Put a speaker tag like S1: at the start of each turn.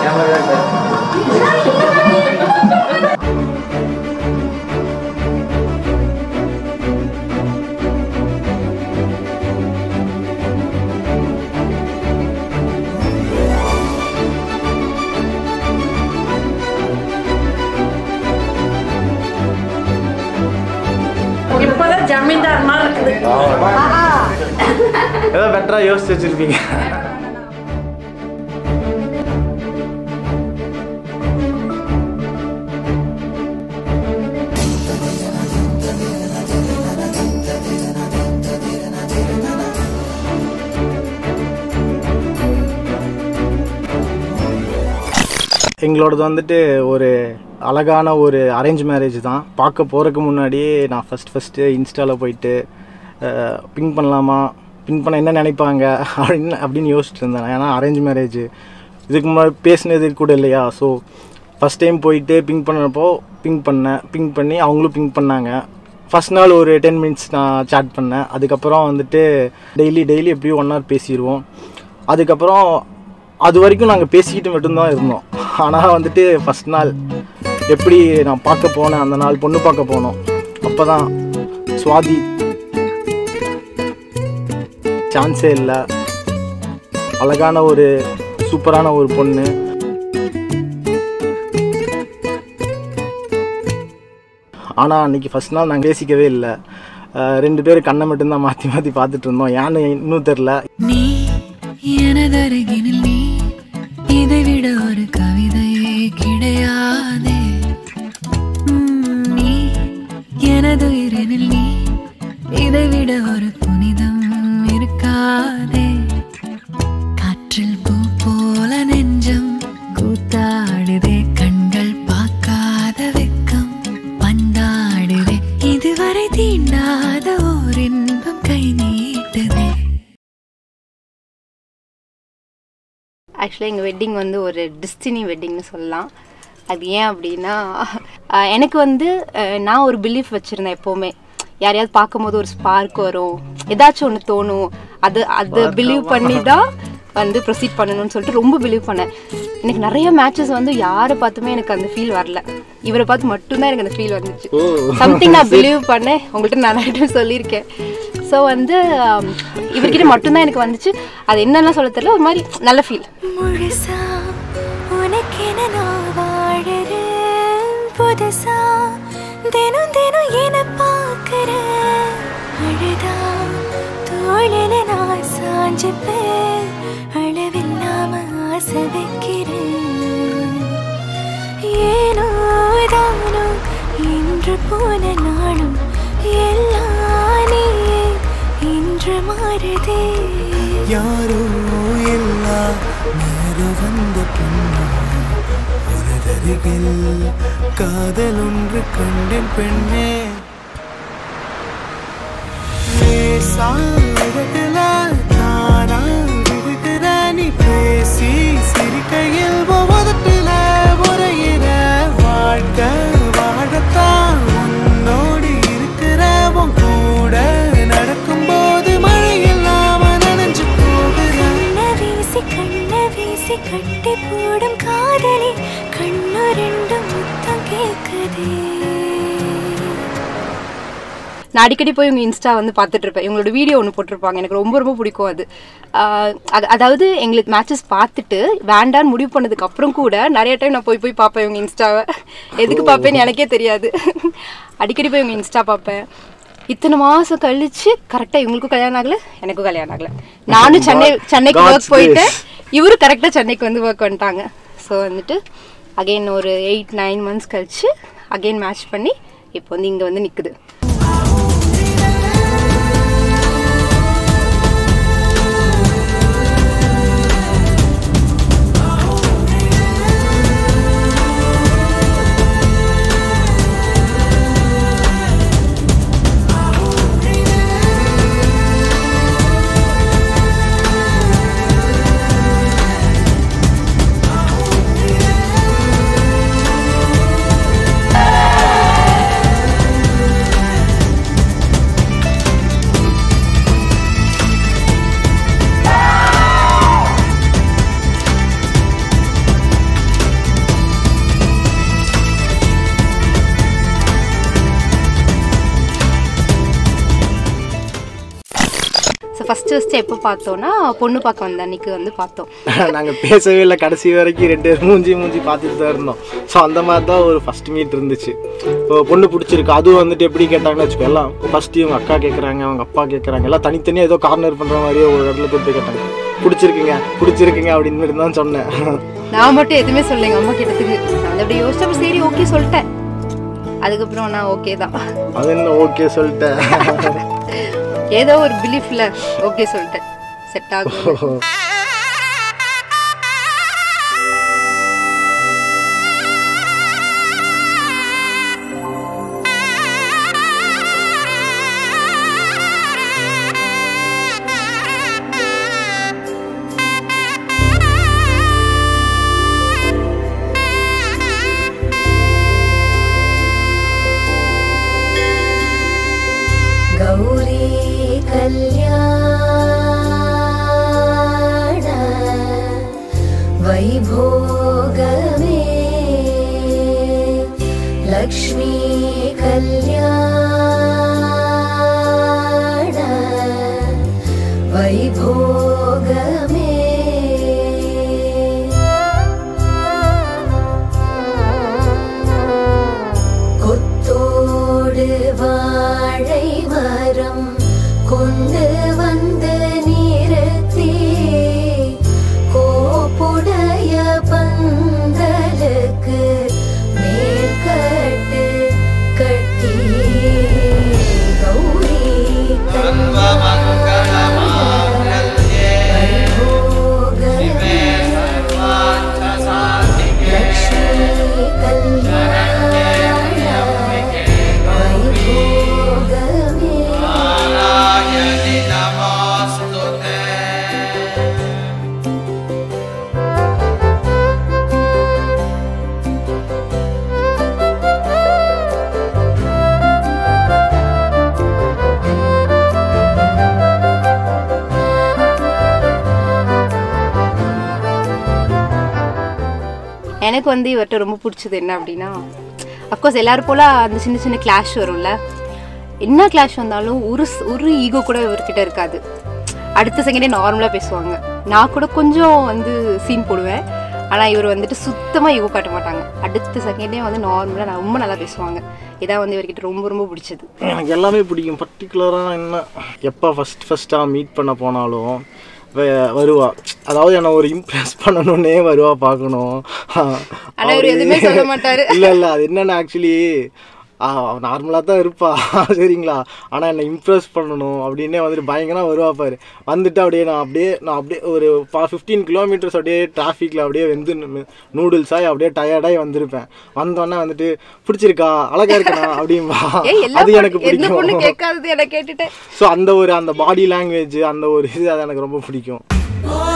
S1: இப்பதான் ஜமீன்தார் மாதிரி இருக்குது
S2: ஏதோ பெட்டராக யோசிச்சு வச்சிருப்பீங்க எங்களோடது வந்துட்டு ஒரு அழகான ஒரு அரேஞ்ச் மேரேஜ் தான் பார்க்க போகிறதுக்கு முன்னாடியே நான் ஃபஸ்ட் ஃபஸ்ட்டு இன்ஸ்டாவில் போயிட்டு பின் பண்ணலாமா பின் பண்ண என்ன நினைப்பாங்க அப்படின்னு அப்படின்னு யோசிச்சுட்டு இருந்தேன் ஏன்னா அரேஞ்ச் மேரேஜ் இதுக்கு முன்னாடி பேசினது கூட இல்லையா ஸோ ஃபஸ்ட் டைம் போயிட்டு பிங்க் பண்ணுறப்போ பிங்க் பண்ணேன் பிங்க் பண்ணி அவங்களும் பிங்க் பண்ணாங்க ஃபஸ்ட் நாள் ஒரு டென் மினிட்ஸ் நான் சாட் பண்ணேன் அதுக்கப்புறம் வந்துட்டு டெய்லி டெய்லி எப்படியும் ஒன் ஹவர் பேசிடுவோம் அதுக்கப்புறம் அது வரைக்கும் நாங்கள் பேசிக்கிட்டு மட்டும்தான் இருந்தோம் ஆனால் வந்துட்டு ஃபஸ்ட் நாள் எப்படி நான் பார்க்க போனேன் அந்த நாள் பொண்ணு பார்க்க போனோம் அப்போ தான் சுவாதி சான்ஸே இல்லை அழகான ஒரு சூப்பரான ஒரு பொண்ணு ஆனால் அன்றைக்கி ஃபஸ்ட் நாள் நாங்கள் பேசிக்கவே இல்லை அஹ் ரெண்டு பேரும் கண்ணை மட்டும்தான் மாற்றி மாற்றி பார்த்துட்டு இருந்தோம் ஏன்னு இன்னும் தெரில
S3: நீ எனதருகினில் நீ இதைவிட ஒரு கவிதையே கிடையாதே உம், நீ எனது உயிரினில் நீ இதைவிட ஒரு புனிதம் இருக்காதே காற்றில் பூ போல நெஞ்சம் கூத்தாடுதே கண்கள் பார்க்காத வெக்கம் பந்தாடுதே இதுவரை தீண்டாத ஓர் இன்பம் கை நீட்டுதே
S4: ஆக்சுவலாக எங்கள் வெட்டிங் வந்து ஒரு டிஸ்டினி வெட்டிங்னு சொல்லலாம் அது ஏன் அப்படின்னா ஆஹ் எனக்கு வந்து ஆஹ் நான் ஒரு பிலீஃப் வச்சுருந்தேன் எப்போவுமே யாரையாவது பார்க்கும்போது ஒரு ஸ்பார்க் வரும் ஏதாச்சும் ஒன்று தோணும் அது அது பிலீவ் பண்ணி தான் வந்து ப்ரொசீட் பண்ணணும்னு சொல்லிட்டு ரொம்ப பிலீவ் பண்ணேன் எனக்கு நிறைய மேட்சஸ் வந்து யாரை பார்த்துமே எனக்கு அந்த ஃபீல் வரல இவரை பார்த்து மட்டும்தான் எனக்கு அந்த ஃபீல் வந்துச்சு சம்திங் நான் பிலீவ் பண்ணேன் உங்கள்கிட்ட நான் நிறைய time சொல்லியிருக்கேன் ஸோ வந்து ஆம், இவர்கிட்ட மட்டும்தான் எனக்கு வந்துச்சு அது என்னெல்லாம் சொல்ல தெரியல ஒரு மாதிரி நல்ல ஃபீல்
S3: முழுசா உனக்கென நான் வாழறேன் புதுசா தினம் தினம் என பார்க்கறேன் அழுதா தோழில நான் சாஞ்சுப்பேன் அளவில்லாம ஆசை வைக்கிறேன் ஏனோ தானோ இன்று போன நாளும் எல்லாம் நீயே இன்று மாறுதே
S5: யாரோ எல்லா நேரம் வந்த பெண்ணா உனதருகில் காதல் ஒன்று கண்டேன் பெண்ணே லேசா விடுதல தானா விடுகிற நீ பேசி சிரிக்கையில் போவதற்குல உரையிற வாழ்க்கை வாழத்தான் உன்னோடு இருக்கிற உன் கூட நடக்கும்போது மழை இல்லாம நனைஞ்சு போகிறேன்
S3: கண்ண வீசி கண்ண வீசி கட்டி போடும் காதலி கண்ணு ரெண்டு முத்தம் கேக்குதே
S4: நான் அடிக்கடி போய் உங்கள் இன்ஸ்டா வந்து பார்த்துட்டு இருப்பேன் இவங்களோட வீடியோ ஒன்று போட்டிருப்பாங்க எனக்கு ரொம்ப ரொம்ப பிடிக்கும் அது ஆஹ் அது- அதாவது எங்களுக்கு மேட்சஸ் பார்த்துட்டு வேண்டான்னு முடிவு பண்ணதுக்கு அப்புறம் கூட நிறைய டைம் நான் போய் போய் பார்ப்பேன் இவங்க இன்ஸ்டாவை எதுக்கு பார்ப்பேன்னு எனக்கே தெரியாது அடிக்கடி போய் இவங்க இன்ஸ்டா பார்ப்பேன் இத்தனை மாதம் கழிச்சு கரெக்டாக இவங்களுக்கும் கல்யாணம் ஆகல எனக்கும் கல்யாணம் ஆகல நானும் சென்னை சென்னைக்கு
S2: God's
S4: ஒர்க் போயிட்டேன்
S2: grace.
S4: இவரும் கரெக்டாக சென்னைக்கு வந்து ஒர்க் வந்துட்டாங்க ஸோ வந்துட்டு அகைன் ஒரு எயிட் நைன் மந்த்ஸ் கழிச்சு அகைன் மேட்ச் பண்ணி இப்போ வந்து இங்கே வந்து நிற்குது ஃபஸ்ட்டு ஃபஸ்ட்டு எப்போ பார்த்தோன்னா பொண்ணு பார்க்க வந்த அன்னைக்கு வந்து பார்த்தோம்
S2: நாங்கள் பேசவே இல்லை கடைசி வரைக்கும் ரெண்டு பேரும் மூஞ்சி மூஞ்சி பார்த்துட்டு தான் இருந்தோம் ஸோ அந்த மாதிரி தான் ஒரு ஃபர்ஸ்ட் மீட் இருந்துச்சு இப்போ பொண்ணு பிடிச்சிருக்கு அதுவும் வந்துட்டு எப்படி கேட்டாங்கன்னு வச்சுக்கோ எல்லாம் ஃபஸ்ட்டு இவங்க அக்கா கேட்குறாங்க அவங்க அப்பா கேட்குறாங்க எல்லாம் தனித்தனியாக ஏதோ கார்னர் பண்ணுற மாதிரியே ஒரு இடத்துல கூப்பிட்டு கேட்டாங்க பிடிச்சிருக்குங்க பிடிச்சிருக்குங்க அப்படின்னு மாதிரி தான் சொன்னேன்
S4: நான் மட்டும் எதுவுமே சொல்ல எங்கள் அம்மா கிட்டத்துக்கு நான் அப்படி யோசிச்சப்ப சரி ஓகே சொல்லிட்டேன் அதுக்கப்புறம் நான் ஓகே தான்
S2: அது என்ன ஓகே சொல்லிட்டேன்
S4: ஏதோ ஒரு பிலீஃப்ல ஓகே சொல்லிட்டேன் செட் ஆகும்
S3: गौरी कल्याण वैभोगमे लक्ष्मी कल्याण वैभोगमे கொத்தோடு வாழை மரம் கொண்டு வந்து நிறுத்தி கோப்புடைய பந்தலுக்கு மேற்கட்டு கட்டி கௌரி லக்ஷ்மி கல்யாண வைபோகமே
S4: எனக்கு வந்து இவர்கிட்ட ரொம்ப பிடிச்சது என்ன அப்படின்னா அஃப்கோர்ஸ் எல்லாரும் போல அந்த சின்ன சின்ன கிளாஷ் வரும்ல என்ன கிளாஷ் வந்தாலும் ஒரு ஸ்- ஒரு ஈகோ கூட இவர்கிட்ட இருக்காது அடுத்த செகண்டே நார்மலாக பேசுவாங்க நான் கூட கொஞ்சம் வந்து சீன் போடுவேன் ஆனால் இவர் வந்துட்டு சுத்தமாக ஈகோ காட்ட மாட்டாங்க அடுத்த செகண்டே வந்து நார்மலாக நான் ரொம்ப நல்லா பேசுவாங்க இதான் வந்து இவர்கிட்ட ரொம்ப ரொம்ப பிடிச்சது
S2: எனக்கு எல்லாமே பிடிக்கும் பர்டிகுலராக என்ன எப்போ ஃபஸ்ட் ஃபஸ்ட்டாக மீட் பண்ண போனாலும் வ- வருவா அதாவது என்னை ஒரு இம்ப்ரெஸ் பண்ணணுன்னே வருவா பார்க்கணும்
S4: ஆனா இவரு எதுவுமே சொல்ல மாட்டாரு.
S2: இல்லை இல்லை அது என்னென்ன ஆக்சுவலி நார்மலாக தான் இருப்பா சரிங்களா ஆனால் என்னை இம்ப்ரெஸ் பண்ணணும் அப்படின்னே வந்துட்டு பயங்கரமாக வருவா பாரு வந்துட்டு அப்படியே நான் அப்படியே நான் அப்படியே ஒரு ஃபிஃப்டீன் கிலோமீட்டர்ஸ் அப்படியே டிராஃபிக்கில் அப்படியே வெந்து நூடுல்ஸ் ஆகி அப்படியே டயர்டாகி வந்திருப்பேன் வந்தோடனே வந்துட்டு பிடிச்சிருக்கா அழகா இருக்கா அப்படின்பா
S4: ஏய் எல்லா
S2: அது எனக்கு
S4: பொண்ணு- எந்த பொண்ணு
S2: பிடிக்கும்
S4: கேட்காதது எனக்கு கேட்டுட்டேன்
S2: ஸோ அந்த ஒரு அந்த பாடி லாங்குவேஜ் அந்த ஒரு இது அது எனக்கு ரொம்ப பிடிக்கும்